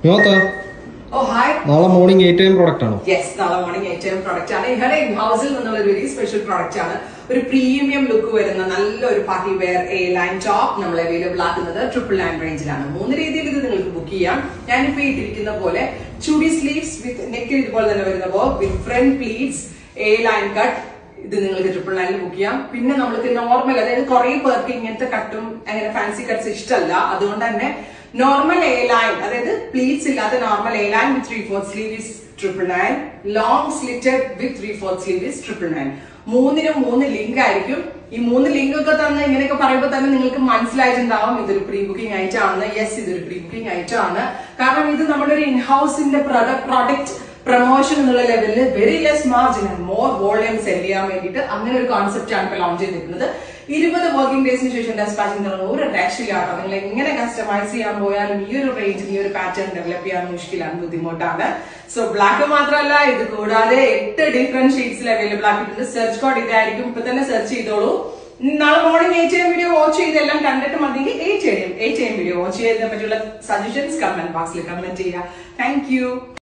നോത്ത ഓ ഹായ് നാളെ morning eight M product ആണോ യെസ് നാളെ മോർണിംഗ് ഏറ്റവും പ്രോഡക്റ്റ് ആണ് ഇഹടെ ഹൗസിൽ നിന്നുള്ള ഒരു വെരി സ്പെഷ്യൽ പ്രോഡക്റ്റ് ആണ് ഒരു പ്രീമിയം ലുക്ക് വരുന്ന നല്ലൊരു party wear A line top നമ്മൾ അവൈലബിൾ ആക്കുന്നത് ട്രിപ്പിൾ നയൻ റേഞ്ചിലാണ് മൂന്ന് രീതിയിൽ ഇത് നിങ്ങൾക്ക് ബുക്ക് ചെയ്യാം ഞാനിപ്പോ ഇട്ടിരിക്കുന്ന പോലെ ചുടി സ്ലീവ്സ് വിത്ത് നെക്ക് ഇതുപോലെ തന്നെ വരുന്നപ്പോ with front pleats A line cut ഇത് നിങ്ങൾക്ക് ട്രിപ്പിൾ നയനിൽ ബുക്ക് ചെയ്യാം പിന്നെ നമ്മൾക്ക് നോർമൽ അതായത് കുറെ പേർക്ക് ഇങ്ങനത്തെ കട്ടും അങ്ങനെ ഫാൻസി കട്ട്സ് ഇഷ്ടമല്ല അതുകൊണ്ട് തന്നെ നോർമൽ എ ലൈൻ അതായത് പ്ലീറ്റ്സ് ഇല്ലാത്ത normal A line with three fourth sleeve is triple nine long slitted with three fourth sleeve is triple nine മൂന്നിനും മൂന്ന് ലിങ്ക് ആയിരിക്കും ഈ മൂന്ന് ലിങ്ക് ഒക്കെ തന്ന് ഇങ്ങനെയൊക്കെ പറയുമ്പോൾ തന്നെ നിങ്ങൾക്ക് മനസ്സിലായിട്ടുണ്ടാവും ഇതൊരു പ്രീ ബുക്കിംഗ് ആയിട്ടാണ് യെസ് ഇതൊരു പ്രീ ബുക്കിംഗ് ആയിട്ടാണ് കാരണം ഇത് നമ്മുടെ ഒരു ഇൻഹൌസിന്റെ പ്രോഡക്റ്റ് പ്രൊമോഷൻ എന്നുള്ള ലെവലിൽ very less margin and more volume sell ചെയ്യാൻ വേണ്ടിയിട്ട് അങ്ങനെ ഒരു കോൺസെപ്റ്റ് ആണ് ഇപ്പൊ ലോഞ്ച് ചെയ്തിരിക്കുന്നത് ഇരുപത് വർക്കിംഗ് ഡേയ്സിന് ശേഷം ഡെസ്പാച്ചിങ് തുടങ്ങുന്ന ഒരു രക്ഷയില്ലാട്ടോ നിങ്ങൾ എങ്ങനെ കസ്റ്റമൈസ് ചെയ്യാൻ പോയാലും ഈ ഒരു റേഞ്ചിൽ ഈ ഒരു പാറ്റേൺ ഡെവലപ്പ് ചെയ്യാൻ മുഷ്കിലാണ് ബുദ്ധിമുട്ടാണ് സോ ബ്ലാക്ക് മാത്രമല്ല ഇത് കൂടാതെ എട്ട് ഡിഫറെന്റ് ഷെയ്ഡ്സിൽ അവൈലബിൾ ആക്കിയിട്ടുണ്ട് സെർച്ച് കോഡ് ഇതായിരിക്കും ഇപ്പൊ തന്നെ സെർച്ച് ചെയ്തോളൂ നാളെ morning eight M video watch ചെയ്ത് എല്ലാം കണ്ടിട്ട് മതിയെങ്കിൽ eight M eight M video watch ചെയ്തതിനെ പറ്റിയുള്ള സജഷൻസ് കമന്റ് ബോക്സിൽ കമന്റ് ചെയ്യുക താങ്ക് യു